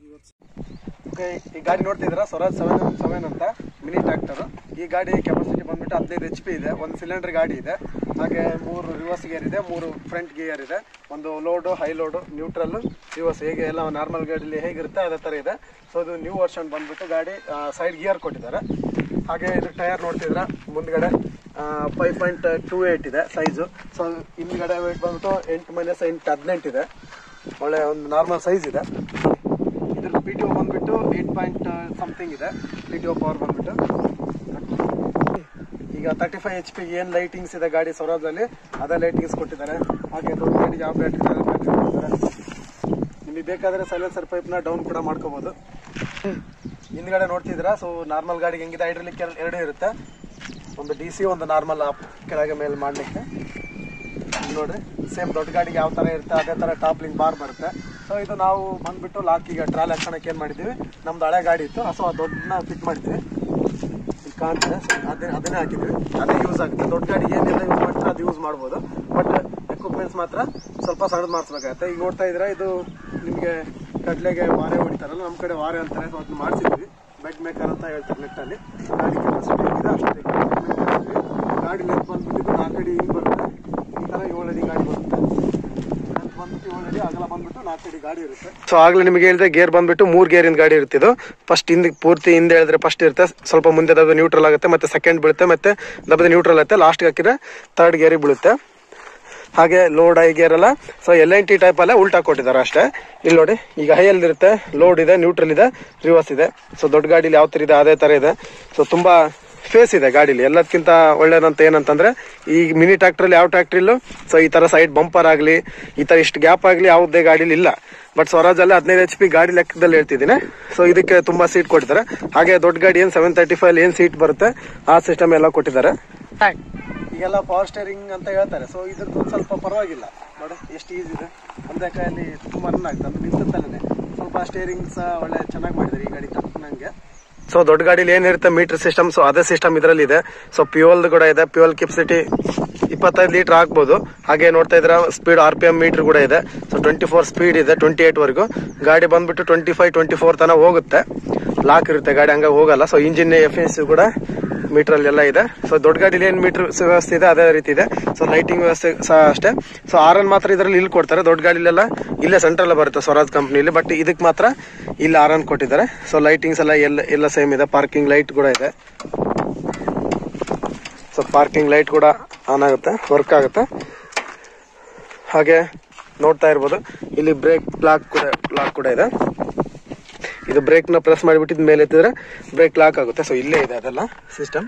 Okay ಈ ಗಾಡಿ ನೋಡ್ತಿದ್ದೀರಾ ಸ್ವರಾಜ್ ಸೆವೆನ್ ಸೆವೆನ್ ಅಂತ ಮಿನಿ ಟ್ರ್ಯಾಕ್ಟರ್ ಈ ಗಾಡಿ ಕೆಪಾಸಿಟಿ ಬಂದ್ಬಿಟ್ಟು ಹದಿನೈದು ಎಚ್ ಪಿ ಇದೆ ಒಂದು ಸಿಲಿಂಡರ್ ಗಾಡಿ ಇದೆ ಹಾಗೆ ಮೂರು ರಿವರ್ಸ್ ಗೇರ್ ಇದೆ ಮೂರು ಫ್ರಂಟ್ ಗೇರ್ ಇದೆ ಒಂದು load high load neutral reverse ಹೇಗೆ ಎಲ್ಲ ನಾರ್ಮಲ್ ಗಾಡಿಲಿ ಹೇಗಿರುತ್ತೆ ಅದೇ ಥರ ಇದೆ ಸೊ ಇದು ನ್ಯೂ ವರ್ಷನ್ ಬಂದ್ಬಿಟ್ಟು ಗಾಡಿ ಸೈಡ್ ಗಿಯರ್ ಕೊಟ್ಟಿದ್ದಾರೆ ಹಾಗೆ ಇದು ಟೈರ್ ನೋಡ್ತಿದ್ರ ಮುಂದ್ಗಡೆ ಫೈವ್ ಪಾಯಿಂಟ್ ಟೂ ಏಯ್ಟ್ ಇದೆ ಸೈಜು ಸೊ ಹಿಂದ್ಗಡೆ ವೇಟ್ ಬಂದ್ಬಿಟ್ಟು ಎಂಟು ಮೈನಸ್ ಎಂಟು ಹದಿನೆಂಟು ಇದೆ ಒಳ್ಳೆ ಒಂದು ನಾರ್ಮಲ್ ಸೈಜ್ ಇದೆ ಇದ್ರ ಪಿ ಟಿ ಒ ಬಂದ್ಬಿಟ್ಟು ಏಟ್ ಪಾಯಿಂಟ್ ಸಮಥಿಂಗ್ ಇದೆ ಪಿ ಟಿ ಒ ಪವರ್ ಬಂದ್ಬಿಟ್ಟು ಈಗ ತರ್ಟಿ ಫೈವ್ ಎಚ್ ಪಿ ಏನು ಲೈಟಿಂಗ್ಸ್ ಇದೆ ಗಾಡಿ ಸ್ವರಾಜಲ್ಲಿ ಅದೇ ಲೈಟಿಂಗ್ಸ್ ಕೊಟ್ಟಿದ್ದಾರೆ ಹಾಗೆ ದೊಡ್ಡ ಗಾಡಿ ಯಾವ ಬ್ಯಾಟ್ರಿ ಕೊಟ್ಟಿದ್ದಾರೆ ನಿಮಗೆ ಬೇಕಾದ್ರೆ ಸೈಲೆನ್ಸರ್ ಪೈಪ್ನ ಡೌನ್ ಕೂಡ ಮಾಡ್ಕೋಬಹುದು ಹಿಂದ್ಗಡೆ ನೋಡ್ತಿದ್ದೀರಾ ಸೊ ನಾರ್ಮಲ್ ಗಾಡಿಗೆ ಹೆಂಗಿದೆ ಹೈಡ್ರಲಿಕ್ ಎರಡು ಇರುತ್ತೆ ಒಂದು ಡಿ ಸಿ ಒಂದು ನಾರ್ಮಲ್ ಅಪ್ ಕೆಳಗೆ ಮೇಲೆ ಮಾಡಲಿಕ್ಕೆ ನೋಡ್ರಿ ಸೇಮ್ ದೊಡ್ಡ ಗಾಡಿಗೆ ಯಾವ ತರ ಇರುತ್ತೆ ಅದೇ ತರ ಟಾಪ್ ಲಿಂಕ್ ಬಾರ್ ಬರುತ್ತೆ ಸೊ ಇದು ನಾವು ಬಂದ್ಬಿಟ್ಟು ಲಾಕ್ ಈಗ ಟ್ರಾಲ್ ಹಾಕೋಣಕ್ಕೆ ಏನ್ ಮಾಡಿದೀವಿ ನಮ್ದು ಹಳೆ ಗಾಡಿ ಇತ್ತು ಸೊ ಆ ದೊಡ್ಡನ ಫಿಟ್ ಮಾಡಿದ್ವಿ ಇಲ್ಲಿ ಕಾಣ್ತಿದೆ So ಅದೇ ಅದನ್ನೇ ಹಾಕಿದ್ವಿ ಅದೇ ಯೂಸ್ ಆಗುತ್ತೆ ದೊಡ್ಡ ಗಾಡಿ ಏನೆಲ್ಲ ಯೂಸ್ ಮಾಡ್ತಾರೆ ಅದು ಯೂಸ್ ಮಾಡ್ಬೋದು ಬಟ್ ಎಕ್ವಿಪ್ಮೆಂಟ್ಸ್ ಮಾತ್ರ ಸ್ವಲ್ಪ ಸಣ್ಣದು ಮಾಡಿಸ್ಬೇಕಾಗತ್ತೆ ಈಗ ನೋಡ್ತಾ ಇದ್ರೆ ಇದು ನಿಮಗೆ ಕಡ್ಲೆಗೆ ವಾರೆ ಹೊಡಿತಾರಲ್ಲ ನಮ್ಮ ಕಡೆ ವಾರೆ ಅಂತಾರೆ ಸೊ ಅದನ್ನ ಮಾಡಿಸಿದ್ವಿ ಬೆಡ್ ಮೇಕರ್ ಅಂತ ಹೇಳ್ತಾರೆ ನೆಟ್ಟಲ್ಲಿ ಗಾಡಿ ಕೆಪಾಸಿಟಿ ಏನಿದೆ ಅಷ್ಟೇ ಗಾಡಿ ಲೆಂತ್ ಬಂದ್ಬಿಟ್ಟು ನಾಲ್ಕು ಅಡಿ ಹಿಂಗ್ ಬರುತ್ತೆ ಈ ತರ ಏಳು ಅಡಿ ಗಾಡಿ ಬರುತ್ತೆ ಲೆಂತ್ ಬಂದ್ಬಿಟ್ಟು ಏಳು ಅಡಿ ಅಗಲ ಬಂದ್ಬಿಟ್ಟು ನಾಲ್ಕು ಅಡಿ ಗಾಡಿ ಇರುತ್ತೆ ಸೊ ಆಗ್ಲೇ ನಿಮಗೆ ಹೇಳಿದ್ರೆ ಗೇರ್ ಬಂದ್ಬಿಟ್ಟು ಮೂರ್ ಗೇರಿನ ಗಾಡಿ ಇರ್ತಿದ್ದು ಫಸ್ಟ್ ಹಿಂದೆ ಪೂರ್ತಿ ಹಿಂದೆ ಹೇಳಿದ್ರೆ ಫಸ್ಟ್ ಇರುತ್ತೆ ಸ್ವಲ್ಪ ಮುಂದೆ ದಬ್ಬ ನ್ಯೂಟ್ರಲ್ ಆಗುತ್ತೆ ಮತ್ತೆ ಸೆಕೆಂಡ್ ಬೀಳುತ್ತೆ ಮತ್ತೆ ದಬ್ಬದ ನ್ಯೂಟ್ರಲ್ ಆಗುತ್ತೆ ಲಾಸ್ಟ್ ಹಾಕಿದ್ರೆ ಥರ್ಡ್ ಗೇರಿಗೆ ಬೀಳುತ್ತೆ ಹಾಗೆ ಲೋಡ್ ಐ ಗೇರ್ ಎಲ್ಲ so L N T type ಅಲ್ಲೇ ಉಲ್ಟಾ ಕೊಟ್ಟಿದ್ದಾರೆ ಅಷ್ಟೇ ಇಲ್ಲಿ ನೋಡಿ ಈಗ ಹೈ ಅಲ್ಲಿ ಇರುತ್ತೆ ಲೋಡ್ ಇದೆ ನ್ಯೂಟ್ರಲ್ ಇದೆ ರಿವರ್ಸ್ ಇದೆ ಸೊ ದೊಡ್ಡ ಗಾಡಿಲಿ ಯಾವ ತರ ಇದೆ ಅದೇ ತರ ಇದೆ ಸೊ ತುಂಬಾ ಫೇಸ್ ಇದೆ ಗಾಡಿಲಿ ಎಲ್ಲದಕ್ಕಿಂತ ಒಳ್ಳೇದಂತ ಏನಂತಂದ್ರೆ ಈ ಮಿನಿ ಟ್ರ್ಯಾಕ್ಟರ್ ಯಾವ ಟ್ರ್ಯಾಕ್ಟ್ರಿಲ್ಲೂ ಸೊ ಈ ತರ ಸೈಡ್ ಬಂಪರ್ ಆಗಲಿ ಈ ತರ ಇಷ್ಟು ಗ್ಯಾಪ್ ಆಗಲಿ ಯಾವುದೇ ಗಾಡಿಲಿ ಇಲ್ಲ ಬಟ್ ಸ್ವರಾಜ್ ಅಲ್ಲಿ ಹದಿನೈದು ಎಚ್ ಪಿ ಗಾಡಿ ಲೆಕ್ಕದಲ್ಲಿ ಹೇಳ್ತಿದ್ದೀನಿ ಸೊ ಇದಕ್ಕೆ ತುಂಬಾ ಸೀಟ್ ಕೊಟ್ಟಿದ್ದಾರೆ ಹಾಗೆ ದೊಡ್ಡ ಗಾಡಿ ಏನ್ ಸೆವೆನ್ ತರ್ಟಿ ಫೈವ್ ಏನ್ ಸೀಟ್ ಬರುತ್ತೆ ಆ ಸಿಸ್ಟಮ್ ಎಲ್ಲ ಕೊಟ್ಟಿದ್ದಾರೆ ಈಗೆಲ್ಲ ಪವರ್ ಸ್ಟೇರಿಂಗ್ ಅಂತ ಹೇಳ್ತಾರೆ ಸೊ ಇದ್ರದ್ದು ಒಂದ್ ಸ್ವಲ್ಪ ಪರವಾಗಿಲ್ಲ ನೋಡಿ ಎಷ್ಟು ಈಸಿ ಇದೆ ಒಂದೇ ಕೈಯಲ್ಲಿ ತುಂಬಾ ರನ್ ಆಗ್ತದೆ ಅಂದ್ರೆ ನಿಂತಲ್ಲೇ ಸ್ವಲ್ಪ ಸ್ಟೇರಿಂಗ್ ಸಹ ಒಳ್ಳೆ ಚೆನ್ನಾಗಿ ಮಾಡಿದ್ದಾರೆ ಈ ಗಾಡಿ ತಕ್ಕನಂಗೆ ಸೊ ದೊಡ್ಡ ಗಾಡಿಲಿ ಏನಿರುತ್ತೆ ಮೀಟರ್ ಸಿಸ್ಟಮ್ ಸೊ ಅದೇ ಸಿಸ್ಟಮ್ ಇದರಲ್ಲಿ ಇದೆ ಸೊ ಪ್ಯೂಲ್ ಕೂಡ ಇದೆ ಪ್ಯೂಲ್ ಕೆಪಾಸಿಟಿ ಇಪ್ಪತ್ತೈದು ಲೀಟರ್ ಆಗ್ಬೋದು ಹಾಗೆ ನೋಡ್ತಾ ಇದ್ರ speed R P M meter ಕೂಡ ಇದೆ ಸೊ ಟ್ವೆಂಟಿ ಫೋರ್ ಸ್ಪೀಡ್ ಇದೆ ಟ್ವೆಂಟಿ ಏಟ್ ವರೆಗೂ ಗಾಡಿ ಬಂದ್ಬಿಟ್ಟು ಟ್ವೆಂಟಿ ಫೈವ್ ಟ್ವೆಂಟಿ ಫೋರ್ ತನಕ ಹೋಗುತ್ತೆ ಲಾಕ್ ಇರುತ್ತೆ ಗಾಡಿ ಹಂಗ ಹೋಗಲ್ಲ ಸೊ ಇಂಜಿನ್ ಎಫ್ ಎಸ್ ಕೂಡ ಮೀಟರ್ ಅಲ್ಲಿ ಎಲ್ಲ ಇದೆ ಸೊ ದೊಡ್ಡ ಗಾಡಿಲಿ ಏನ್ ಮೀಟರ್ ವ್ಯವಸ್ಥೆ ಇದೆ ಅದೇ ರೀತಿ ಇದೆ ಸೊ ಲೈಟಿಂಗ್ ವ್ಯವಸ್ಥೆ ಸಹ ಅಷ್ಟೇ ಸೊ ಆರ್ ಎನ್ ಮಾತ್ರ ಇದರಲ್ಲಿ ಇಲ್ಲಿ ಕೊಡ್ತಾರೆ ದೊಡ್ಡ ಗಾಡಿಲೆಲ್ಲ ಇಲ್ಲೇ ಸೆಂಟ್ರಲ್ ಬರುತ್ತೆ ಸ್ವರಾಜ್ ಕಂಪ್ನಿಲಿ ಬಟ್ ಇದಕ್ಕೆ ಮಾತ್ರ ಇಲ್ಲಿ ಆರ್ ಎನ್ ಕೊಟ್ಟಿದ್ದಾರೆ ಸೊ ಲೈಟಿಂಗ್ಸ್ ಎಲ್ಲ ಎಲ್ಲ ಎಲ್ಲ ಸೇಮ್ ಇದೆ ಪಾರ್ಕಿಂಗ್ ಲೈಟ್ ಕೂಡ ಇದೆ ಸೊ ಪಾರ್ಕಿಂಗ್ ಲೈಟ್ ಕೂಡ ಆನ್ ಆಗುತ್ತೆ ವರ್ಕ್ ಆಗುತ್ತೆ ಹಾಗೆ ನೋಡ್ತಾ ಇರ್ಬೋದು ಇಲ್ಲಿ ಬ್ರೇಕ್ ಲಾಕ್ ಕೂಡ ಲಾಕ್ ಕೂಡ ಇದೆ ಇದು ಬ್ರೇಕ್ ನ ಪ್ರೆಸ್ ಮಾಡಿಬಿಟ್ಟು ಮೇಲೆ ಎತ್ತಿದ್ರೆ ಬ್ರೇಕ್ ಲಾಕ್ ಆಗುತ್ತೆ ಸೊ ಇಲ್ಲೇ ಇದೆ ಅದೆಲ್ಲ ಸಿಸ್ಟಮ್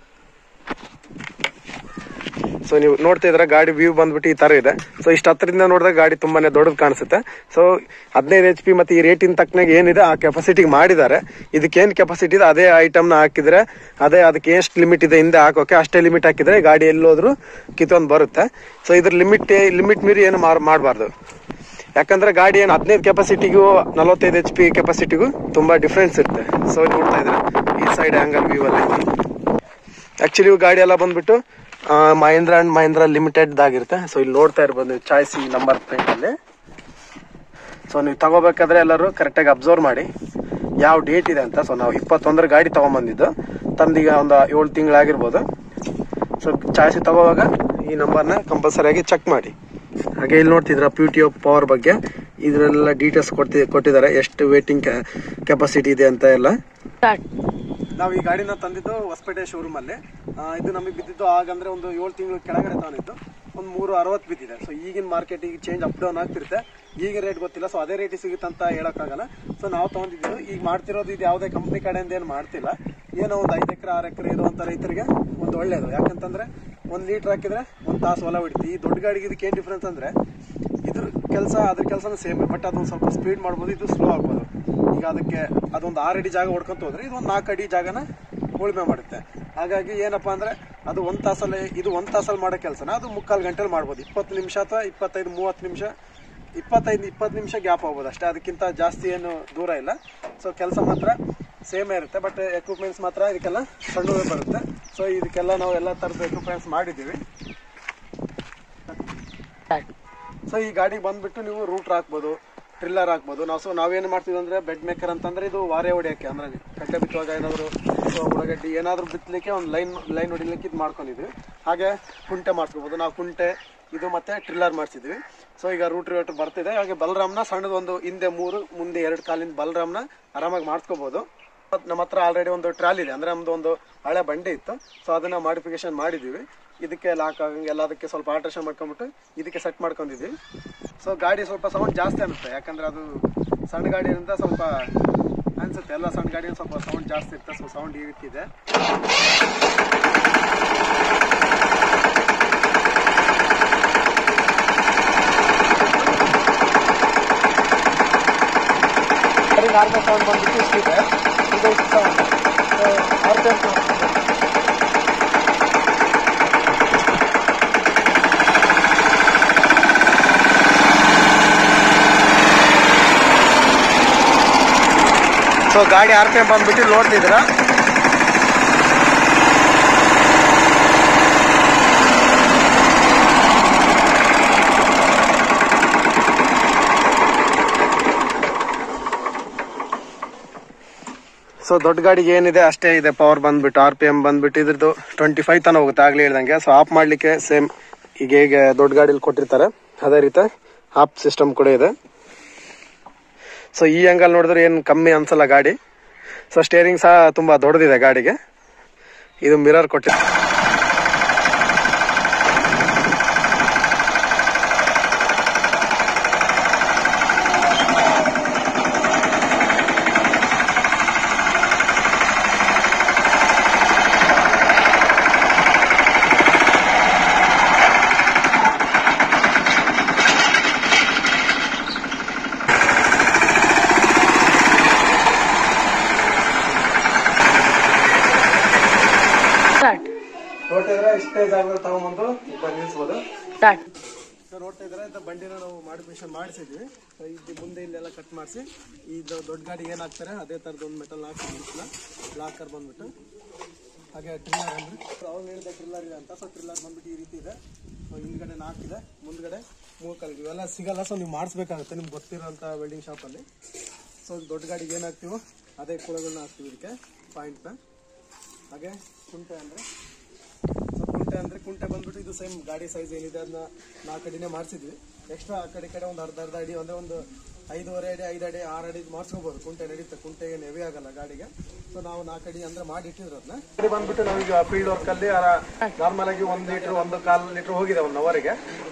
ಸೊ ನೀವು ನೋಡ್ತಾ ಇದ್ರೆ ಗಾಡಿ ವ್ಯೂ ಬಂದ್ಬಿಟ್ಟು ಈ ತರ ಇದೆ ಸೊ ಇಷ್ಟ ಹತ್ತರಿಂದ ನೋಡಿದ್ರೆ ಗಾಡಿ ತುಂಬಾನೇ ದೊಡ್ಡದು ಕಾಣಿಸುತ್ತೆ ಸೊ ಹದಿನೈದು ಎಚ್ ಪಿ ಮತ್ತೆ ಈ ರೇಟಿನ ತಕ್ಕನಾಗ ಏನಿದೆ ಆ ಕೆಪಾಸಿಟಿಗೆ ಮಾಡಿದ್ದಾರೆ ಇದಕ್ಕೆ ಏನ್ ಕೆಪಾಸಿಟಿ ಇದೆ ಅದೇ ಐಟಮ್ ನ ಹಾಕಿದ್ರೆ ಅದೇ ಅದಕ್ಕೆ ಎಷ್ಟು ಲಿಮಿಟ್ ಇದೆ ಹಿಂದೆ ಹಾಕೋಕೆ ಅಷ್ಟೇ ಲಿಮಿಟ್ ಹಾಕಿದ್ರೆ ಗಾಡಿ ಎಲ್ಲೋದ್ರು ಕಿತ್ತೊಂದು ಬರುತ್ತೆ ಸೊ ಇದ್ರ ಲಿಮಿಟ್ ಲಿಮಿಟ್ ಮೀರಿ ಏನು ಮಾಡಬಾರ್ದು ಯಾಕಂದ್ರೆ ಗಾಡಿ ಏನು ಹದಿನೈದು ಕೆಪಾಸಿಟಿಗೂ ನಲವತ್ತೈದು ಎಚ್ ಪಿ ಕೆಪಾಸಿಟಿಗೂ ತುಂಬಾ ಡಿಫ್ರೆನ್ಸ್ ಇರುತ್ತೆ ಸೊ ನೋಡ್ತಾ ಇದ್ರೆ ಈ ಸೈಡ್ ಆಂಗಲ್ ವ್ಯೂ ಅಲ್ಲಿ ಆಕ್ಚುಲಿ ಗಾಡಿ ಎಲ್ಲ ಬಂದ್ಬಿಟ್ಟು ಆ, ಮಹೇಂದ್ರ ಅಂಡ್ ಮಹೇಂದ್ರ ಲಿಮಿಟೆಡ್ ಆಗಿರುತ್ತೆ ಸೊ ಇಲ್ಲಿ ನೋಡ್ತಾ ಇರ್ಬೋದು ನೀವು ಚಾಯ್ಸ್ ಈ ನಂಬರ್ ಪ್ಲೇಟ್ ಅಲ್ಲಿ ಸೊ ನೀವು ತಗೋಬೇಕಾದ್ರೆ ಎಲ್ಲರೂ ಕರೆಕ್ಟಾಗಿ ಅಬ್ಸರ್ವ್ ಮಾಡಿ ಯಾವ ಡೇಟ್ ಇದೆ ಅಂತ ಸೊ ನಾವು ಇಪ್ಪತ್ತೊಂದರ ಗಾಡಿ ತಗೊಂಬಂದಿದ್ದು ತಂದೀಗ ಒಂದು ಏಳು ತಿಂಗಳಾಗಿರ್ಬೋದು ಸೊ ಚಾಯ್ಸ್ ತಗೋವಾಗ ಈ ನಂಬರ್ನ ಕಂಪಲ್ಸರಿಯಾಗಿ ಚೆಕ್ ಮಾಡಿ ಹಾಗೆ ಇಲ್ಲಿ ನೋಡ್ತಿದ್ರ ಪಿ ಟಿ ಪವರ್ ಬಗ್ಗೆ ಇದರೆಲ್ಲ ಡೀಟೇಲ್ಸ್ ಕೊಡ್ತಿ ಕೊಟ್ಟಿದ್ದಾರೆ ಎಷ್ಟು ವೇಟಿಂಗ್ ಕೆಪಾಸಿಟಿ ಇದೆ ಅಂತ ಎಲ್ಲ ನಾವು ಈ ಗಾಡಿನ ತಂದಿದ್ದು ಹೊಸಪೇಟೆ ಶೋರೂಮ್ ಅಲ್ಲಿ ಆ, ಇದು ನಮಗೆ ಬಿದ್ದಿದ್ದು ಆಗಂದ್ರೆ ಒಂದು ಏಳು ತಿಂಗಳು ಕೆಳಗಡೆ ತಗೊಂಡಿದ್ದು ಒಂದು ಮೂರು ಅರವತ್ತು ಬಿದ್ದಿದೆ ಸೊ ಈಗಿನ ಮಾರ್ಕೆಟ್ ಈಗ ಚೇಂಜ್ ಅಪ್ ಡೌನ್ ಆಗ್ತಿರುತ್ತೆ ಈಗ ರೇಟ್ ಗೊತ್ತಿಲ್ಲ ಸೊ ಅದೇ ರೇಟ್ ಸಿಗುತ್ತೆ ಅಂತ ಹೇಳಕ್ಕಾಗಲ್ಲ ಸೊ ನಾವು ತಗೊಂಡಿದ್ದು ಈಗ ಮಾಡ್ತಿರೋದು ಇದು ಯಾವುದೇ ಕಂಪ್ನಿ ಕಡೆಯಿಂದ ಏನು ಮಾಡ್ತಿಲ್ಲ ಏನೋ ಒಂದು ಐದು ಎಕರೆ ಆರು ಎಕರೆ ಇರುವಂತ ರೈತರಿಗೆ ಒಂದು ಒಳ್ಳೇದು ಯಾಕಂತಂದ್ರೆ ಒಂದು ಲೀಟರ್ ಹಾಕಿದ್ರೆ ಒಂದು ತಾಸು ಹೊಲ ಹೊಡಿತಿ ಈ ದೊಡ್ಡ ಗಾಡಿಗೆ ಇದಕ್ಕೆ ಏನು ಡಿಫ್ರೆನ್ಸ್ ಅಂದ್ರೆ ಇದ್ರ ಕೆಲಸ ಅದ್ರ ಕೆಲಸನೂ ಸೇಮ್ ಬಟ್ ಅದೊಂದು ಸ್ವಲ್ಪ ಸ್ಪೀಡ್ ಮಾಡ್ಬೋದು ಇದು ಸ್ಲೋ ಆಗ್ಬೋದು ಈಗ ಅದಕ್ಕೆ ಅದೊಂದು ಆರು ಅಡಿ ಜಾಗ ಹೊಡ್ಕೊಂತ ಹೋದ್ರೆ ಇದು ಒಂದು ನಾಲ್ಕು ಅಡಿ ಜಾಗನ ಉಳುಮೆ ಮಾಡುತ್ತೆ ಹಾಗಾಗಿ ಏನಪ್ಪಾ ಅಂದ್ರೆ ಅದು ಒಂದ್ ತಾಸಲ್ಲಿ ಇದು ಒಂದ್ ತಾಸಲ್ಲಿ ಮಾಡೋ ಕೆಲಸನ ಅದು ಮುಕ್ಕಾಲು ಗಂಟೆಲಿ ಮಾಡ್ಬೋದು ಇಪ್ಪತ್ತು ನಿಮಿಷ ಅಥವಾ ಇಪ್ಪತ್ತೈದು ಮೂವತ್ತು ನಿಮಿಷ ಇಪ್ಪತ್ತೈದು ಇಪ್ಪತ್ತು ನಿಮಿಷ ಗ್ಯಾಪ್ ಆಗ್ಬೋದು ಅಷ್ಟೇ ಅದಕ್ಕಿಂತ ಜಾಸ್ತಿ ಏನು ದೂರ ಇಲ್ಲ ಸೊ ಕೆಲಸ ಮಾತ್ರ ಸೇಮೇ ಇರುತ್ತೆ ಬಟ್ ಎಕ್ವಿಪ್ಮೆಂಟ್ಸ್ ಮಾತ್ರ ಇದಕ್ಕೆಲ್ಲ ಸಣ್ಣವೇ ಬರುತ್ತೆ ಸೊ ಇದಕ್ಕೆಲ್ಲ ನಾವು ಎಲ್ಲ ಥರದ ಎಕ್ವಿಪ್ಮೆಂಟ್ಸ್ ಮಾಡಿದ್ದೀವಿ ಸೊ ಈ ಗಾಡಿ ಬಂದ್ಬಿಟ್ಟು ನೀವು ರೂಟ್ರ್ ಹಾಕ್ಬೋದು ಟ್ರಿಲ್ಲರ್ ಹಾಕ್ಬೋದು ನಾವು ಸೊ ನಾವೇನು ಮಾಡ್ತೀವಿ ಅಂದ್ರೆ ಬೆಡ್ ಮೇಕರ್ ಅಂತಂದ್ರೆ ಇದು ವಾರೆ ಹೊಡಿಯೋಕ್ಕೆ ಅಂದ್ರೆ ಕಡ್ಲೆ ಬಿತ್ತುವಾಗ ಏನಾದ್ರು ಸೊ ಉಳ್ಳಾಗಡ್ಡಿ ಏನಾದ್ರು ಬಿತ್ತಲಿಕ್ಕೆ ಒಂದು ಲೈನ್ ಲೈನ್ ಹೊಡಿಲಿಕ್ಕೆ ಇದು ಮಾಡ್ಕೊಂಡಿದ್ವಿ ಹಾಗೆ ಕುಂಟೆ ಮಾಡ್ಸ್ಕೊಬೋದು ನಾವು ಕುಂಟೆ ಇದು ಮತ್ತೆ ಟ್ರಿಲ್ಲರ್ ಮಾಡಿಸಿದ್ವಿ ಸೊ ಈಗ ರೂಟ್ ರಿವೇಟರ್ ಬರ್ತಿದೆ ಹಾಗೆ ಬಲರಾಮ್ನ ಸಣ್ಣದೊಂದು ಹಿಂದೆ ಮೂರು ಮುಂದೆ ಎರಡು ಕಾಲಿಂದ ಬಲರಾಮ್ನ ಆರಾಮಾಗಿ ಮಾಡಿಸ್ಕೋಬಹುದು ನಮ್ಮ ಹತ್ರ ಆಲ್ರೆಡಿ ಒಂದು ಟ್ರಾಲಿ ಇದೆ ಅಂದ್ರೆ ನಮ್ದು ಒಂದು ಹಳೆ ಬಂಡೆ ಇತ್ತು ಸೊ ಅದನ್ನ ಮಾಡಿಫಿಕೇಶನ್ ಮಾಡಿದೀವಿ ಇದಕ್ಕೆ ಲಾಕ್ ಆಗಂಗೆ ಎಲ್ಲದಕ್ಕೆ ಸ್ವಲ್ಪ ಆಲ್ಟ್ರೇಷನ್ ಮಾಡ್ಕೊಂಡ್ಬಿಟ್ಟು ಇದಕ್ಕೆ ಸೆಟ್ ಮಾಡ್ಕೊಂಡಿದ್ವಿ ಸೊ ಗಾಡಿ ಸ್ವಲ್ಪ ಸೌಂಡ್ ಜಾಸ್ತಿ ಅನಿಸುತ್ತೆ ಯಾಕಂದ್ರೆ ಅದು ಸಣ್ಣ ಗಾಡಿಯಿಂದ ಸ್ವಲ್ಪ ಅನ್ಸುತ್ತೆ ಎಲ್ಲ ಸಣ್ಣ ಗಾಡಿ ಸ್ವಲ್ಪ ಸೌಂಡ್ ಜಾಸ್ತಿ ಇರುತ್ತೆ ಸೊ ಸೌಂಡ್ ಈ ರೀತಿ ಇದೆ ಗಾಡಿ ನಾರ್ಮಲ್ ಸೌಂಡ್ ಬಂದ್ಬಿಟ್ಟು ಇಷ್ಟಿದೆ ಇದು ಇಷ್ಟು sound R P M so ಗಾಡಿ ಆರ್ ಪಿ ಎಮ್ ಬಂದ್ಬಿಟ್ಟು ನೋಡ್ತಿದ್ದೀರಾ ಸೊ ದೊಡ್ಡ ಗಾಡಿಗೆ ಏನಿದೆ ಅಷ್ಟೇ ಇದೆ ಪವರ್ ಬಂದ್ಬಿಟ್ಟು ಆರ್ ಪಿ ಎಮ್ ಬಂದ್ಬಿಟ್ಟು ಇದ್ರದ್ದು ಟ್ವೆಂಟಿ ಫೈವ್ ತನ ಹೋಗುತ್ತೆ ಆಗ್ಲೇ ಹೇಳ್ದಂಗೆ ಸೊ ಆಫ್ ಮಾಡ್ಲಿಕ್ಕೆ ಸೇಮ್ ಈಗ ಹೇಗೆ ದೊಡ್ಡ ಗಾಡಿಲಿ ಕೊಟ್ಟಿರ್ತಾರೆ ಅದೇ ರೀತಿ ಆಫ್ ಸಿಸ್ಟಮ್ ಕೂಡ ಇದೆ ಸೊ ಈ ಆಂಗಲ್ ನೋಡಿದ್ರೆ ಏನು ಕಮ್ಮಿ ಅನ್ಸಲ್ಲ ಗಾಡಿ ಸೊ ಸ್ಟೇರಿಂಗ್ ಸಹ ತುಂಬಾ ದೊಡ್ಡದಿದೆ ಗಾಡಿಗೆ ಇದು ಮಿರರ್ ಕೊಟ್ಟಿದೆ Start. ನೋಡ್ತಾ ಇದ್ರೆ ಇಷ್ಟೇ ಜಾಗದಲ್ಲಿ ತಗೊಂಬಂದು ಈಗ ನಿಲ್ಸ್ಬೋದು Start. ಸೊ ನೋಡ್ತಾ ಇದ್ರೆ ಇದು ಬಂಡಿನ ನಾವು ಮಾಡಿಫಿಕೇಶನ್ ಮಾಡಿಸಿದ್ವಿ ಸೊ ಇದು ಮುಂದೆ ಇಲ್ಲೆಲ್ಲ ಕಟ್ ಮಾಡಿಸಿ ಇದು ದೊಡ್ಡ ಗಾಡಿ ಏನ್ ಹಾಕ್ತಾರೆ ಅದೇ ತರದ ಒಂದು ಮೆಟಲ್ ಹಾಕಿ ಲಾಕರ್ ಬಂದ್ಬಿಟ್ಟು ಹಾಗೆ ಟ್ರಿಲ್ಲರ್ ಅಂದ್ರೆ ಅವ್ರು ಹೇಳಿದ ಟ್ರಿಲ್ಲರ್ ಇದೆ ಅಂತ ಸೊ ಟ್ರಿಲ್ಲರ್ ಬಂದ್ಬಿಟ್ಟು ಈ ರೀತಿ ಇದೆ ಸೊ ಹಿಂದ್ಗಡೆ ನಾಲ್ಕಿದೆ ಮುಂದ್ಗಡೆ ಮೂರು ಕಲ್ ಇವೆಲ್ಲ ಸಿಗಲ್ಲ ಸೊ ನೀವು ಮಾಡಿಸ್ಬೇಕಾಗುತ್ತೆ ನಿಮ್ಗೆ ಗೊತ್ತಿರೋಂಥ ವೆಲ್ಡಿಂಗ್ ಶಾಪಲ್ಲಿ ಸೊ ದೊಡ್ಡ ಗಾಡಿಗೆ ಏನು ಹಾಕ್ತೀವೋ ಅದೇ ಕುಳಗಳನ್ನ ಹಾಕ್ತೀವಿ ಇದಕ್ಕೆ ಪಾಯಿಂಟ್ನ ಹಾಗೆ ಕುಂಟೆ ಅಂದರೆ ಸೊ ಕುಂಟೆ ಅಂದ್ರೆ ಕುಂಟೆ ಬಂದ್ಬಿಟ್ಟು ಇದು ಸೇಮ್ ಗಾಡಿ ಸೈಜ್ ಏನಿದೆ ಅದನ್ನ ನಾಲ್ಕು ಅಡಿನೇ ಮಾಡಿಸಿದ್ವಿ ಎಕ್ಸ್ಟ್ರಾ ಆ ಕಡೆ ಈ ಕಡೆ ಒಂದು ಅರ್ಧ ಅರ್ಧ ಅಡಿ ಅಂದ್ರೆ ಒಂದು ಐದೂವರೆ ಅಡಿ ಐದು ಅಡಿ ಆರು ಅಡಿ ಮಾಡಿಸ್ಕೋಬಹುದು ಕುಂಟೆ ನಡೀತೆ ಕುಂಟೆ ಏನು ಹೆವಿ ಆಗಲ್ಲ ಗಾಡಿಗೆ ಸೊ ನಾವು ನಾಲ್ಕು ಅಡಿ ಅಂದ್ರೆ ಮಾಡಿ ಇಟ್ಟಿದ್ರು ಅದನ್ನ ಗಾಡಿ ಬಂದ್ಬಿಟ್ಟು ನಾವೀಗ ಫೀಲ್ಡ್ ವರ್ಕ್ ಅಲ್ಲಿ ನಾರ್ಮಲ್ ಆಗಿ ಒಂದ್ ಲೀಟರ್ ಒಂದು ಕಾಲ್ ಲೀಟರ್ ಹೋಗಿದೆ ಒನ್ ಅವರಿಗೆ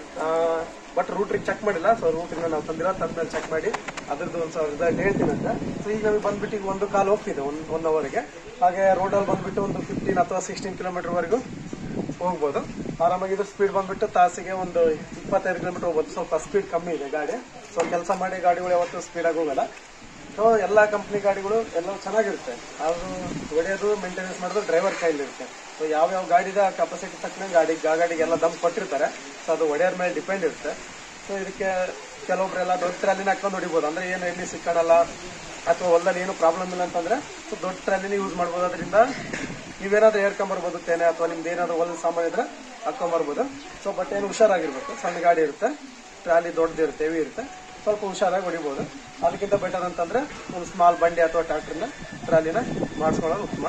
ಬಟ್ ರೂಟ್ರಿಗೆ ಚೆಕ್ ಮಾಡಿಲ್ಲ ಸೊ ರೂಟಿಂದ ನಾವು ತಂದಿಲ್ಲ ತಂದ್ಮೇಲೆ ಚೆಕ್ ಮಾಡಿ ಅದ್ರದ್ದು ಒಂದು ಸಾವಿರ ರಿಸಲ್ಟ್ ಹೇಳ್ತೀನಿ ಅಂತ ಸೊ ಈಗ ನಮಗೆ ಬಂದ್ಬಿಟ್ಟು ಈಗ ಒಂದು ಕಾಲ್ ಹೋಗ್ತಿದೆ ಒನ್ ಒನ್ ಅವರಿಗೆ ಹಾಗೆ ರೋಡಲ್ಲಿ ಬಂದ್ಬಿಟ್ಟು ಒಂದು ಫಿಫ್ಟೀನ್ ಅಥವಾ ಸಿಕ್ಸ್ಟೀನ್ ಕಿಲೋಮೀಟರ್ ವರೆಗೂ ಹೋಗ್ಬೋದು ಆರಾಮಾಗಿ ಇದು ಸ್ಪೀಡ್ ಬಂದ್ಬಿಟ್ಟು ತಾಸಿಗೆ ಒಂದು ಇಪ್ಪತ್ತೈದು ಕಿಲೋಮೀಟರ್ ಹೋಗ್ಬೋದು ಸ್ವಲ್ಪ ಸ್ಪೀಡ್ ಕಮ್ಮಿ ಇದೆ ಗಾಡಿ ಸೊ ಕೆಲಸ ಮಾಡಿ ಗಾಡಿಗಳು ಯಾವತ್ತೂ ಸ್ಪೀಡಾಗಿ ಹೋಗಲ್ಲ ಸೊ ಎಲ್ಲ ಕಂಪ್ನಿ ಗಾಡಿಗಳು ಎಲ್ಲವೂ ಚೆನ್ನಾಗಿರುತ್ತೆ ಅದು ಹೊಡೆಯೋದು ಮೇಂಟೆನೆನ್ಸ್ ಮಾಡೋದು ಡ್ರೈವರ್ ಕೈಲಿರುತ್ತೆ ಸೊ ಯಾವ ಯಾವ ಗಾಡಿದ ಕೆಪಾಸಿಟಿ ತಕ್ಕನೆ ಗಾಡಿ ಆ ಗಾಡಿಗೆ ಎಲ್ಲ ದಮ್ ಕೊಟ್ಟಿರ್ತಾರೆ ಸೊ ಅದು ಹೊಡೆಯೋರ್ ಮೇಲೆ ಡಿಪೆಂಡ್ ಇರುತ್ತೆ ಸೊ ಇದಕ್ಕೆ ಕೆಲವೊಬ್ರೆಲ್ಲ ದೊಡ್ಡ ಟ್ರಾಲಿನ ಹಾಕೊಂಡು ಹೊಡಿಬೋದು ಅಂದ್ರೆ ಏನು ಎಲ್ಲಿ ಸಿಕ್ಕಣಲ್ಲ ಅಥವಾ ಹೊಲದಲ್ಲಿ ಏನು ಪ್ರಾಬ್ಲಮ್ ಇಲ್ಲ ಅಂತಂದ್ರೆ ಸೊ ದೊಡ್ಡ ಟ್ರಾಲಿನ ಯೂಸ್ ಮಾಡ್ಬೋದು ಅದರಿಂದ ನೀವೇನಾದ್ರೂ ಏರ್ಕೊಂಬರ್ಬೋದು ತೇನೆ ಅಥವಾ ನಿಮ್ದು ಏನಾದ್ರು ಹೊಲದ ಸಾಮಾನು ಇದ್ರೆ ಹಾಕೊಂಬರ್ಬೋದು ಸೊ ಬಟ್ ಏನು ಹುಷಾರಾಗಿರ್ಬೇಕು ಸಣ್ಣ ಗಾಡಿ ಇರುತ್ತೆ ಟ್ರಾಲಿ ದೊಡ್ಡದಿರುತ್ತೆ ಹೆವಿ ಇರುತ್ತೆ ಸ್ವಲ್ಪ ಹುಷಾರಾಗಿ ಹೊಡಿಬೋದು ಅದಕ್ಕಿಂತ ಬೆಟರ್ ಅಂತಂದ್ರೆ ಒಂದು ಸ್ಮಾಲ್ ಬಂಡಿ ಅಥವಾ ಟ್ರ್ಯಾಕ್ಟರ್ನ ಟ್ರಾಲಿನ ಮಾಡಿಸ್ಕೊಳ್ಳೋದು ಉತ್ತಮ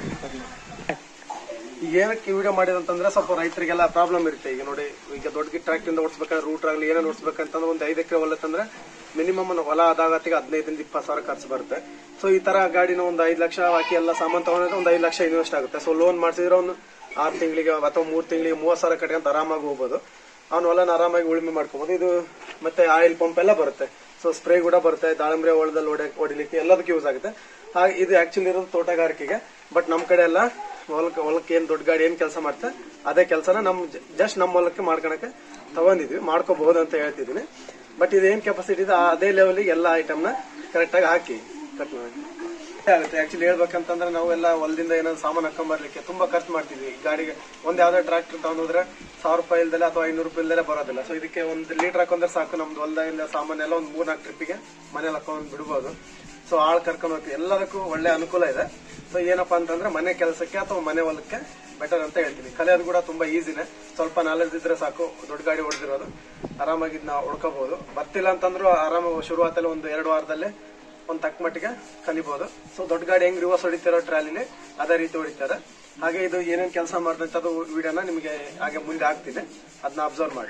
ಈಗ ಏನಕ್ಕೆ ವಿಡಿಯೋ ಮಾಡಿದಂತಂದ್ರೆ ಸ್ವಲ್ಪ ರೈತರಿಗೆಲ್ಲ ಪ್ರಾಬ್ಲಮ್ ಇರುತ್ತೆ ಈಗ ನೋಡಿ ಈಗ ದೊಡ್ಡ ಟ್ರ್ಯಾಕ್ಟರ್ ಇಂದ ಓಡಿಸ್ಬೇಕಾದ್ರೆ ರೂಟ್ ಆಗಲಿ ಏನೇನು ಓಡಿಸ್ಬೇಕಂತಂದ್ರೆ ಒಂದು ಐದು ಎಕರೆ ಹೊಲತ್ತಂದ್ರೆ ಮಿನಿಮಮ್ ಹೊಲ ಆದಾಗತ್ತಿಗೆ ಹದಿನೈದರಿಂದ ಇಪ್ಪತ್ತು ಸಾವಿರ ಖರ್ಚು ಬರುತ್ತೆ ಸೊ ಈ ತರ ಗಾಡಿನ ಒಂದು ಐದು ಲಕ್ಷ ಹಾಕಿ ಎಲ್ಲ ಸಾಮಾನು ತಗೊಂಡ್ರೆ ಒಂದು ಐದು ಲಕ್ಷ ಇನ್ವೆಸ್ಟ್ ಆಗುತ್ತೆ ಸೊ ಲೋನ್ ಮಾಡಿಸಿದ್ರೆ ಒಂದು ಆರು ತಿಂಗಳಿಗೆ ಅಥವಾ ಮೂರು ತಿಂಗಳಿಗೆ ಮೂವತ್ತು ಸಾವಿರ ಕಟ್ಕೊಂತ ಆರಾಮಾಗಿ ಹೋಗ್ಬೋದು ಅವ್ನ ಹೊಲನ ಆರಾಮಾಗಿ ಉಳುಮೆ ಮಾಡ್ಕೋಬಹುದು ಇದು ಮತ್ತೆ ಆಯಿಲ್ ಪಂಪ್ ಎಲ್ಲ ಬರುತ್ತೆ ಸೊ ಸ್ಪ್ರೇ ಕೂಡ ಬರುತ್ತೆ ದಾಳಿಂಬ್ರೆ ಹೊಲದಲ್ಲಿ ಹೊಡೆ ಹೊಡಿಲಿಕ್ಕೆ ಎಲ್ಲದಕ್ಕೆ ಯೂಸ್ ಆಗುತ್ತೆ ಹಾಗೆ ಇದು ಆಕ್ಚುಲಿ ಇರೋದು ತೋಟಗಾರಿಕೆಗೆ ಬಟ್ ನಮ್ ಕಡೆ ಎಲ್ಲ ಹೊಲಕ್ಕೆ ಹೊಲಕ್ಕೆ ಏನ್ ದೊಡ್ಡ ಗಾಡಿ ಏನ್ ಕೆಲಸ ಮಾಡ್ತಾ ಅದೇ ಕೆಲಸನ ನಮ್ ಜಸ್ಟ್ ನಮ್ಮ ಹೊಲಕ್ಕೆ ಮಾಡ್ಕೊಳಕ್ಕೆ ತಗೊಂಡಿದ್ವಿ ಮಾಡ್ಕೋಬಹುದು ಅಂತ ಹೇಳ್ತಿದೀನಿ ಬಟ್ ಇದು ಏನ್ ಕೆಪಾಸಿಟಿ ಇದೆ ಅದೇ ಲೆವೆಲ್ಗೆ ಎಲ್ಲ ಐಟಮ್ನ ಕರೆಕ್ಟ್ ಆಗಿ ಹಾಕಿ ಕಟ್ ಮಾಡಿ ಆಗುತ್ತೆ ಆಕ್ಚುಲಿ ಹೇಳ್ಬೇಕಂತಂದ್ರೆ ನಾವು ಎಲ್ಲ ಹೊಲದಿಂದ ಏನಾದ್ರು ಸಾಮಾನು ಹಾಕೊಂಡ್ ಬರ್ಲಿಕ್ಕೆ ತುಂಬಾ ಖರ್ಚು ಮಾಡ್ತಿದ್ವಿ ಗಾಡಿಗೆ ಒಂದ್ ಯಾವ್ದೋ ಟ್ರಾಕ್ಟರ್ ತಗೊಂಡ್ರೆ ಸಾವಿರ ರೂಪಾಯಿ ಇಲ್ದಲೆ ಅಥವಾ ಐನೂರು ರೂಪಾಯಿ ಇಲ್ದಲೆ ಬರೋದಿಲ್ಲ ಸೊ ಇದಕ್ಕೆ ಒಂದು ಲೀಟರ್ ಹಾಕೊಂಡ್ರೆ ಸಾಕು ನಮ್ದು ಹೊಲದಿಂದ ಸಾಮಾನೆಲ್ಲ ಒಂದು ಮೂರ್ ನಾಲ್ಕು ಟ್ರಿಪ್ಪಿಗೆ ಮನೇಲಿ ಹಾಕೊಂಡ್ ಬಿಡ್ಬೋದು ಸೊ ಆಳ್ ಕರ್ಕೊಂಡು ಹೋಗ್ತೀವಿ ಎಲ್ಲದಕ್ಕೂ ಒಳ್ಳೆ ಅನುಕೂಲ ಇದೆ ಸೊ ಏನಪ್ಪಾ ಅಂತಂದ್ರೆ ಮನೆ ಕೆಲಸಕ್ಕೆ ಅಥವಾ ಮನೆ ಹೊಲಕ್ಕೆ ಬೆಟರ್ ಅಂತ ಹೇಳ್ತೀನಿ ಕಲಿಯೋದು ಕೂಡ ತುಂಬಾ ಈಸಿನೇ ಸ್ವಲ್ಪ ನಾಲೆಜ್ ಇದ್ರೆ ಸಾಕು ದೊಡ್ಡ ಗಾಡಿ ಹೊಡೆದಿರೋದು ಆರಾಮಾಗಿ ಇದನ್ನ ಹೊಡ್ಕೋಬಹುದು ಬರ್ತಿಲ್ಲ ಅಂತಂದ್ರೂ ಆರಾಮ ಶುರುವಾತಲ್ಲಿ ಒಂದು ಎರಡು ವಾರದಲ್ಲಿ ಒಂದು ತಕ್ಕ ಮಟ್ಟಿಗೆ ಕಲಿಬಹುದು ಸೊ ದೊಡ್ಡ ಗಾಡಿ ಹೆಂಗ್ ರಿವರ್ಸ್ ಹೊಡಿತಿರೋ ಟ್ರಾಲಿಲಿ ಅದೇ ರೀತಿ ಹೊಡಿತಾರೆ ಹಾಗೆ ಇದು ಏನೇನ್ ಕೆಲಸ ಮಾಡ್ತೈತೆ ಅದು ವಿಡಿಯೋನ ನಿಮಗೆ ಹಾಗೆ ಮುಂದೆ ಆಗ್ತಿದೆ ಅದನ್ನ ಅಬ್ಸರ್ವ್ ಮಾಡಿ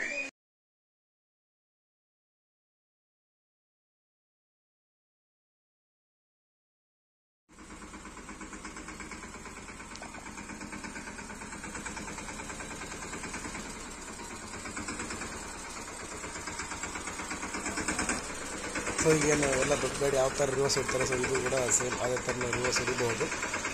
ಸೊ ಈಗೇನು ಎಲ್ಲ ದೊಡ್ಡ ಗಾಡಿ ಯಾವ ಥರ ರಿವರ್ಸ್ ಹೊಡ್ತಾರೆ ಸೊ ಇದು ಕೂಡ ಸೇಮ್ ಅದೇ ಥರ ರಿವರ್ಸ್ ಹೊಡಿಬಹುದು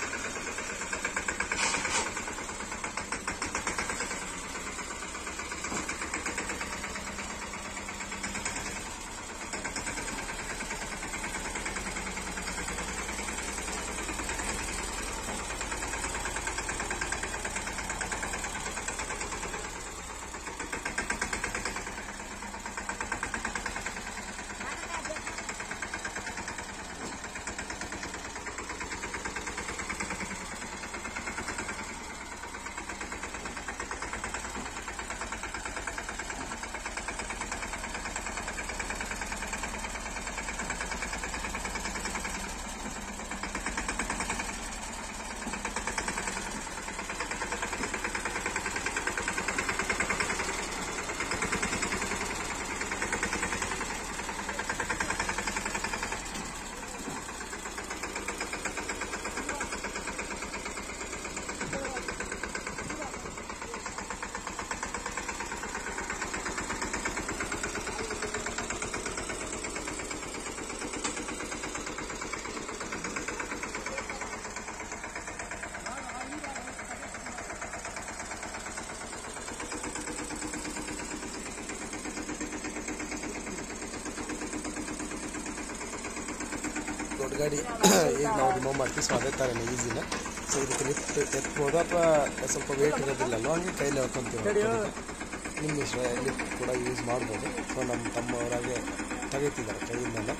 ದೊಡ್ಡ ಗಾಡಿ ಈಗ ನಾವು ರಿಮೂವ್ ಮಾಡ್ತೀವಿ ಸೊ ಅದೇ ಥರನೇ ಈಸಿನ ಸೊ ಇದಕ್ಕೆ ಲಿಫ್ಟ್ ಎತ್ಬೋದು ಅಥವಾ ಸ್ವಲ್ಪ ವೇಟ್ ಇರೋದಿಲ್ಲಲ್ಲ ಹಂಗೆ ಕೈಲಿ ಹಾಕೊಂತೀವಿ ನಿಮ್ಮ ಇಷ್ಟ ಲಿಫ್ಟ್ ಕೂಡ ಯೂಸ್ ಮಾಡ್ಬೋದು ಸೊ ನಮ್ಮ ತಮ್ಮವರಾಗೆ ತೆಗಿತಿದ್ದಾರೆ ಕೈಯಿಂದಲ್ಲ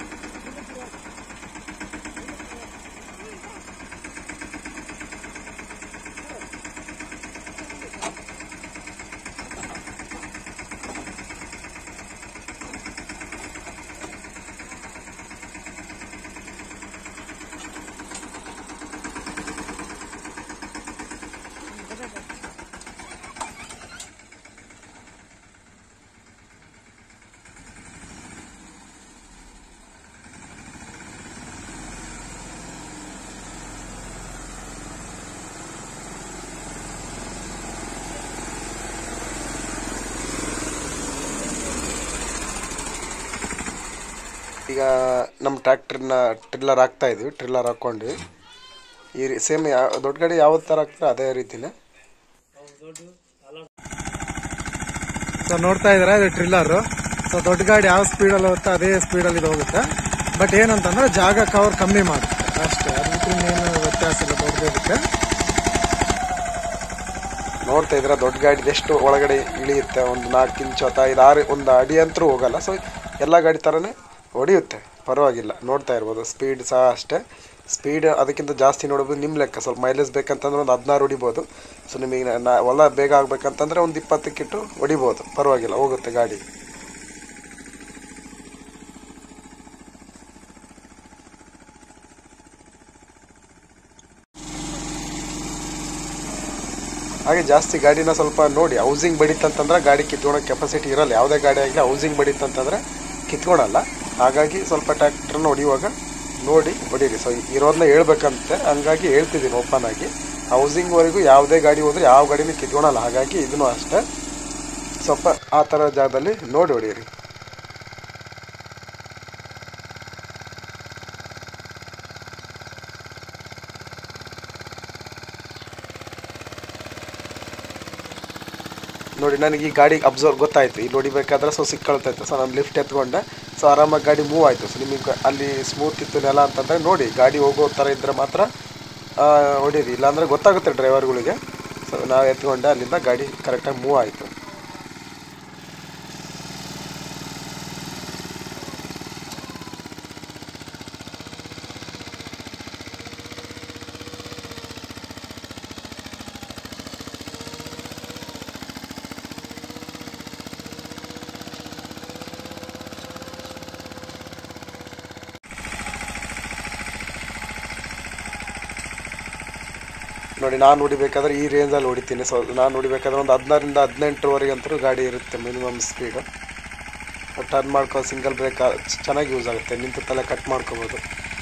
ಈಗ ನಮ್ಮ ಟ್ರ್ಯಾಕ್ಟರ್ನ ಟ್ರಿಲ್ಲರ್ ಹಾಕ್ತಾ ಇದೀವಿ ಟ್ರಿಲ್ಲರ್ ಹಾಕ್ಕೊಂಡ್ವಿ ಈ ಸೇಮ್ ಯಾವ ದೊಡ್ಡ ಗಾಡಿ ಯಾವ ಥರ ಹಾಕ್ತಾರೆ ಅದೇ ರೀತಿನೇ ಸೊ ನೋಡ್ತಾ ಇದಾರೆ ಇದು ಟ್ರಿಲ್ಲರ್ ಸೊ ದೊಡ್ಡ ಗಾಡಿ ಯಾವ ಸ್ಪೀಡಲ್ಲಿ ಹೋಗುತ್ತೆ ಅದೇ ಸ್ಪೀಡಲ್ಲಿ ಇದು ಹೋಗುತ್ತೆ ಬಟ್ ಏನಂತಂದ್ರೆ ಜಾಗ ಕವರ್ ಕಮ್ಮಿ ಮಾಡುತ್ತೆ ಅಷ್ಟೇ ಅದಕ್ಕೆ ಏನು ವ್ಯತ್ಯಾಸ ಇಲ್ಲ ದೊಡ್ಡದಕ್ಕೆ ನೋಡ್ತಾ ಇದ್ರೆ ದೊಡ್ಡ ಗಾಡಿ ಎಷ್ಟು ಒಳಗಡೆ ಇಳಿಯುತ್ತೆ ಒಂದು ನಾಲ್ಕು ಇಂಚು ಅಥವಾ ಐದು ಆರು ಒಂದು ಅಡಿ ಅಂತೂ ಹೋಗಲ್ಲ ಸೊ ಎಲ್ಲ ಗಾಡಿ ಥರನೇ ಹೊಡೆಯುತ್ತೆ ಪರವಾಗಿಲ್ಲ ನೋಡ್ತಾ ಇರ್ಬೋದು ಸ್ಪೀಡ್ ಸಹ ಅಷ್ಟೇ ಸ್ಪೀಡ್ ಅದಕ್ಕಿಂತ ಜಾಸ್ತಿ ನೋಡ್ಬೋದು ನಿಮ್ಮ ಲೆಕ್ಕ ಸ್ವಲ್ಪ ಮೈಲೇಜ್ ಬೇಕಂತಂದ್ರೆ ಒಂದು ಹದಿನಾರು ಹೊಡಿಬೋದು ಸೊ ನಿಮಗೆ ನಾ ಹೊಲ ಬೇಗ ಆಗ್ಬೇಕಂತಂದ್ರೆ ಒಂದು ಇಪ್ಪತ್ತಕ್ಕಿಟ್ಟು ಹೊಡಿಬೋದು ಪರವಾಗಿಲ್ಲ ಹೋಗುತ್ತೆ ಗಾಡಿ ಹಾಗೆ ಜಾಸ್ತಿ ಗಾಡಿನ ಸ್ವಲ್ಪ ನೋಡಿ ಹೌಸಿಂಗ್ ಬಡಿತಂತಂದ್ರೆ ಗಾಡಿ ಕಿತ್ಕೊಳೋ ಕೆಪಾಸಿಟಿ ಇರಲ್ಲ ಯಾವುದೇ ಗಾಡಿ ಆಗಲಿ ಹೌಸಿಂಗ್ ಬಡಿತಂತಂದ್ರೆ ಕಿತ್ಕೊಳಲ್ಲ ಹಾಗಾಗಿ ಸ್ವಲ್ಪ ಟ್ರ್ಯಾಕ್ಟರ್ನ ಹೊಡಿಯುವಾಗ ನೋಡಿ ಹೊಡೀರಿ ಸೊ ಇರೋದನ್ನ ಹೇಳ್ಬೇಕಂತೆ ಹಂಗಾಗಿ ಹೇಳ್ತಿದ್ದೀನಿ ಓಪನ್ ಆಗಿ ಹೌಸಿಂಗ್ವರೆಗೂ ಯಾವುದೇ ಗಾಡಿ ಹೋದ್ರೆ ಯಾವ ಗಾಡಿನೂ ಕಿತ್ಕೊಳಲ್ಲ ಹಾಗಾಗಿ ಇದನ್ನು ಅಷ್ಟೇ ಸ್ವಲ್ಪ ಆ ಥರ ಜಾಗದಲ್ಲಿ ನೋಡಿ ಹೊಡೀರಿ ನೋಡಿ ನನಗೆ ಈ ಗಾಡಿ ಅಬ್ಸರ್ವ್ ಗೊತ್ತಾಯ್ತು ಇಲ್ಲಿ ಹೊಡಿಬೇಕಾದ್ರೆ ಸೊ ಸಿಕ್ಕಳ್ತೈತೆ ಸೊ ನಾನು ಲಿಫ್ಟ್ ಎತ್ಕೊಂಡೆ ಸೊ ಆರಾಮಾಗಿ ಗಾಡಿ ಮೂವ್ ಆಯಿತು ಸೊ ನಿಮಗೆ ಅಲ್ಲಿ ಸ್ಮೂತ್ ಇತ್ತು ನೆಲ ಅಂತಂದ್ರೆ ನೋಡಿ ಗಾಡಿ ಹೋಗೋ ಥರ ಇದ್ದರೆ ಮಾತ್ರ ಆ, ಹೊಡೀರಿ ಇಲ್ಲಾಂದರೆ ಗೊತ್ತಾಗುತ್ತೆ ಡ್ರೈವರ್ಗಳಿಗೆ ಸೊ ನಾವು ಎತ್ಕೊಂಡೆ ಅಲ್ಲಿಂದ ಗಾಡಿ ಕರೆಕ್ಟಾಗಿ ಮೂವ್ ಆಯಿತು ನೋಡಿ ನಾನು ಹೊಡಿಬೇಕಾದ್ರೆ ಈ ರೇಂಜಲ್ಲಿ ಹೊಡಿತೀನಿ ಸೊ ನಾನು ಹೊಡಿಬೇಕಾದ್ರೆ ಒಂದು ಹದಿನಾರಿಂದ ಹದಿನೆಂಟರವರೆಗೆ ಅಂತೂ ಗಾಡಿ ಇರುತ್ತೆ ಮಿನಿಮಮ್ ಸ್ಪೀಡು ಟರ್ನ್ ಮಾಡ್ಕೊ ಸಿಂಗಲ್ ಬ್ರೇಕ್ ಚೆನ್ನಾಗಿ ಯೂಸ್ ಆಗುತ್ತೆ ನಿಂತು ತಲೆ ಕಟ್ ಮಾಡ್ಕೋಬೋದು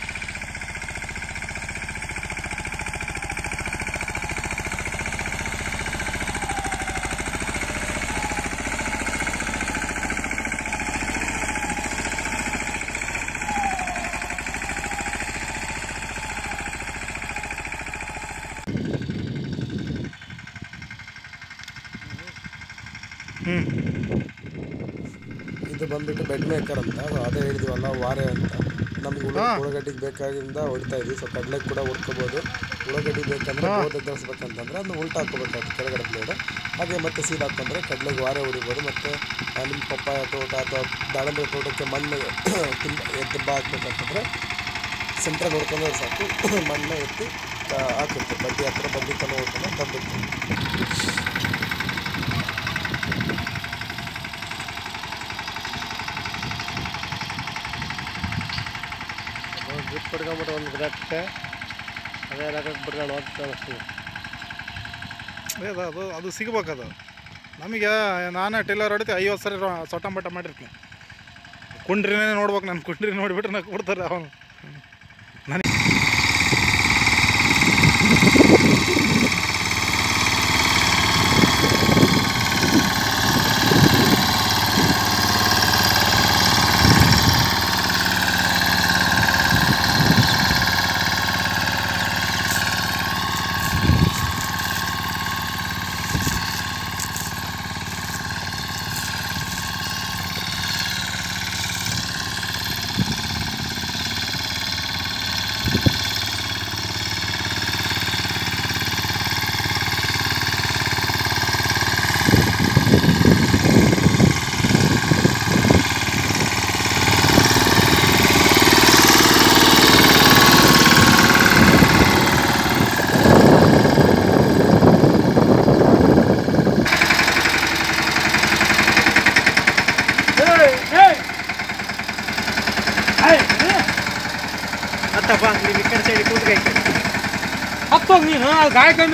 ಇದು ಬಂದ್ಬಿಟ್ಟು ಬೆಡ್ ಮೇಕರ್ ಅಂತ ಸೊ ಅದೇ ಹೇಳಿದ್ವಲ್ಲ ವಾರೆ ಅಂತ ನಮಗೆ ಉಳ್ಳ ಉಳ್ಳಾಗಡ್ಡಿಗೆ ಬೇಕಾಗಿಂದ ಹೊಡಿತಾ ಇದ್ವಿ ಸೊ ಕಡಲೆಗೆ ಕೂಡ ಹುಡ್ಕೋಬೋದು ಉಳ್ಳಾಗಡ್ಡಿ ಬೇಕಂದ್ರೆ ಬೋದ್ ಎದ್ದರಿಸ್ಬೇಕಂತಂದ್ರೆ ಅದನ್ನ ಉಲ್ಟಾ ಹಾಕೋಬೇಕಾಗುತ್ತೆ ಕೆಳಗಡೆ ಬ್ಲೇಡ್ ಹಾಗೆ ಮತ್ತೆ ಸೀದಾ ಹಾಕೊಂಡ್ರೆ ಕಡಲೆಗೆ ವಾರೆ ಹೊಡಿಬೋದು ಮತ್ತು ನಿಮ್ಮ ಪಪ್ಪಾಯ ತೋಟ ಅಥವಾ ದಾಳಿಂಬೆ ತೋಟಕ್ಕೆ ಮಣ್ಣು ತುಂಬ ಎದ್ದು ಹಾಕ್ಬೇಕಂತಂದ್ರೆ ಸೆಂಟ್ರಾಗಿ ಹೊಡ್ಕೊಂಡ್ರೆ ಸಾಕು ಮಣ್ಣು ಎತ್ತಿ ಆ, ಹಾಕುತ್ತೆ ಬಡ್ಡಿ ಹತ್ರ ಬಡ್ಡಿ ತನ ಹೊಡ್ಕೊಂಡು ಬಂದುತ್ತೆ ಡ್ರಿಪ್ ಬಿಡ್ಕೊಂಬಿಟ್ಟು ಒಂದು ಗಿಡಕ್ಕೆ ಅದೇ ಲೆಕ್ಕಕ್ಕೆ ಬಿಡ್ಕೊಂಡು ಹೋಗ್ತಾ ಅದೇ ಅದು ಅದು ಅದು ಸಿಗ್ಬೇಕದು ನಮಗೆ ನಾನೇ ಟೇಲರ್ ಹೊಡಿತಿ ಐವತ್ತು ಸರಿ ರೊ- ಸೊಟ್ಟ ಮಟ್ಟ ಮಾಡಿರ್ತೀನಿ ಕುಂಡ್ರಿನೇ ನೋಡ್ಬೇಕು ನಾನು ಕುಂಡ್ರಿ ನೋಡಿಬಿಟ್ರೆ ನಾ ಕೊಡ್ತಾರೆ ಅವನು ನನಗೆ ಹತ್ತಪ್ಪ ನೀವು ಈ ಕಡೆ ಸೈಡ್ ಕೂತ್ಕೈತೆ ಹತ್ತೋಗಿ ನೀನು ಗಾಯ ಕಮ್ಮಿ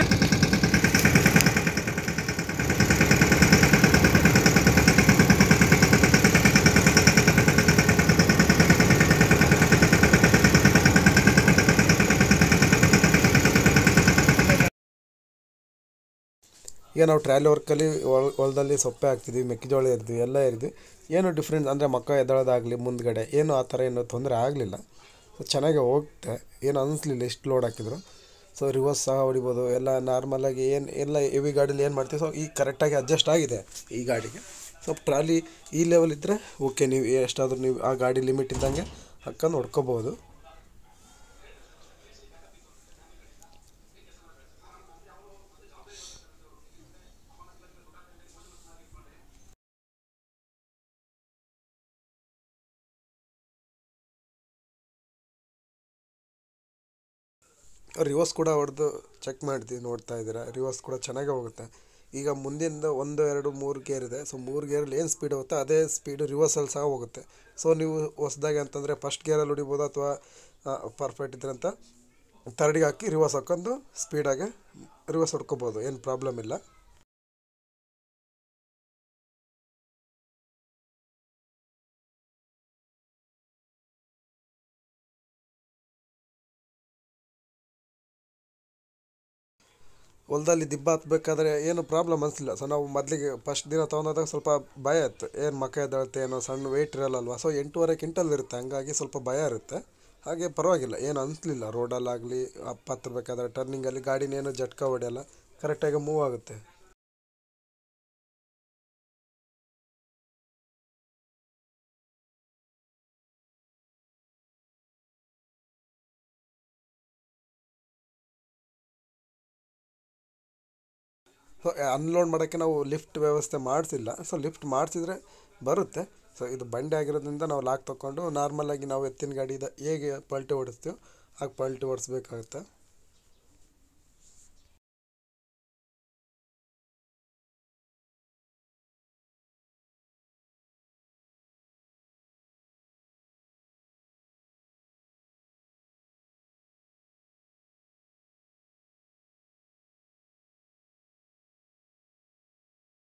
ಈಗ ನಾವು ಟ್ರಾಲಿ ವರ್ಕಲ್ಲಿ ಹೊಲ ಹೊಲದಲ್ಲಿ ಸೊಪ್ಪೆ ಹಾಕ್ತಿದ್ವಿ ಮೆಕ್ಕೆಜೋಳ ಇರ್ತೀವಿ ಎಲ್ಲ ಇರ್ತೀವಿ ಏನು ಡಿಫ್ರೆನ್ಸ್ ಅಂದರೆ ಮಕ್ಕ ಎದ್ದಳೋದಾಗಲಿ ಮುಂದ್ಗಡೆ ಏನು ಆ ಥರ ಏನು ತೊಂದರೆ ಆಗಲಿಲ್ಲ ಸೊ ಚೆನ್ನಾಗಿ ಹೋಗುತ್ತೆ ಏನು ಅನಿಸ್ಲಿಲ್ಲ ಎಷ್ಟು ಲೋಡ್ ಹಾಕಿದ್ರು ಸೊ ರಿವರ್ಸ್ ಸಹ ಹೊಡಿಬೋದು ಎಲ್ಲ ನಾರ್ಮಲಾಗಿ ಏನು ಎಲ್ಲ ಹೆವಿ ಗಾಡೀಲಿ ಏನು ಮಾಡ್ತೀವಿ ಸೊ ಈಗ ಕರೆಕ್ಟಾಗಿ ಅಡ್ಜಸ್ಟ್ ಆಗಿದೆ ಈ ಗಾಡಿಗೆ ಸೊ ಟ್ರಾಲಿ ಈ ಲೆವೆಲ್ ಇದ್ದರೆ ಓಕೆ ನೀವು ಎಷ್ಟಾದರೂ ನೀವು ಆ ಗಾಡಿ ಲಿಮಿಟ್ ಇದ್ದಂಗೆ ಹಾಕೊಂಡು ಹೊಡ್ಕೋಬೋದು ರಿವರ್ಸ್ ಕೂಡ ಹೊಡೆದು ಚೆಕ್ ಮಾಡ್ತೀವಿ ನೋಡ್ತಾ ಇದ್ದೀರಾ ರಿವರ್ಸ್ ಕೂಡ ಚೆನ್ನಾಗೇ ಹೋಗುತ್ತೆ ಈಗ ಮುಂದಿಂದ ಒಂದು ಎರಡು ಮೂರು ಗೇರ್ ಇದೆ ಸೊ ಮೂರು ಗೇರಲ್ಲಿ ಏನು ಸ್ಪೀಡ್ ಹೋಗುತ್ತೆ ಅದೇ ಸ್ಪೀಡು ರಿವರ್ಸಲ್ಲಿ ಸಹ ಹೋಗುತ್ತೆ ಸೊ ನೀವು ಹೊಸದಾಗಿ ಅಂತಂದರೆ ಫಸ್ಟ್ ಗೇರಲ್ಲಿ ಹೊಡಿಬೋದು ಅಥವಾ ಪರ್ಫೆಕ್ಟ್ ಇದ್ರೆ ಅಂತ ತರ್ಡಿಗೆ ಹಾಕಿ ರಿವರ್ಸ್ ಹಾಕೊಂಡು ಸ್ಪೀಡಾಗಿ ರಿವರ್ಸ್ ಹೊಡ್ಕೋಬೋದು ಏನು ಪ್ರಾಬ್ಲಮ್ ಇಲ್ಲ ಹೊಲದಲ್ಲಿ ದಿಬ್ಬ ಹತ್ಬೇಕಾದ್ರೆ ಏನು ಪ್ರಾಬ್ಲಮ್ ಅನಿಸಲಿಲ್ಲ ಸೊ ನಾವು ಮೊದಲಿಗೆ ಫಸ್ಟ್ ದಿನ ತೊಗೊಂಡಾಗ ಸ್ವಲ್ಪ ಭಯ ಇತ್ತು ಏನು ಮಕ್ಕ ಎದ್ದೇಳುತ್ತೆ ಏನೋ ಸಣ್ಣ ವೆಯ್ಟ್ ಇರಲ್ಲಲ್ವ ಸೊ ಎಂಟೂವರೆ ಕ್ವಿಂಟಲ್ ಇರುತ್ತೆ ಹಂಗಾಗಿ ಸ್ವಲ್ಪ ಭಯ ಇರುತ್ತೆ ಹಾಗೆ ಪರವಾಗಿಲ್ಲ ಏನು ಅನಿಸ್ಲಿಲ್ಲ ರೋಡಲ್ಲಾಗಲಿ ಅಪ್ ಹತ್ತಿರ್ಬೇಕಾದ್ರೆ ಟರ್ನಿಂಗಲ್ಲಿ ಗಾಡಿನೇನು ಜಟ್ಕ ಹೊಡೆಯಲ್ಲ ಕರೆಕ್ಟಾಗಿ ಮೂವ್ ಆಗುತ್ತೆ ಸೊ ಅನ್ಲೋಡ್ ಮಾಡೋಕ್ಕೆ ನಾವು ಲಿಫ್ಟ್ ವ್ಯವಸ್ಥೆ ಮಾಡಿಸಿಲ್ಲ ಸೊ ಲಿಫ್ಟ್ ಮಾಡಿಸಿದ್ರೆ ಬರುತ್ತೆ ಸೊ ಇದು ಬಂಡೆ ಆಗಿರೋದ್ರಿಂದ ನಾವು ಲಾಕ್ ತೊಗೊಂಡು ನಾರ್ಮಲಾಗಿ ನಾವು ಎತ್ತಿನ ಗಾಡಿದ ಹೇಗೆ ಪಲ್ಟಿ ಓಡಿಸ್ತೀವೋ ಹಾಗೆ ಪಲ್ಟಿ ಓಡಿಸ್ಬೇಕಾಗುತ್ತೆ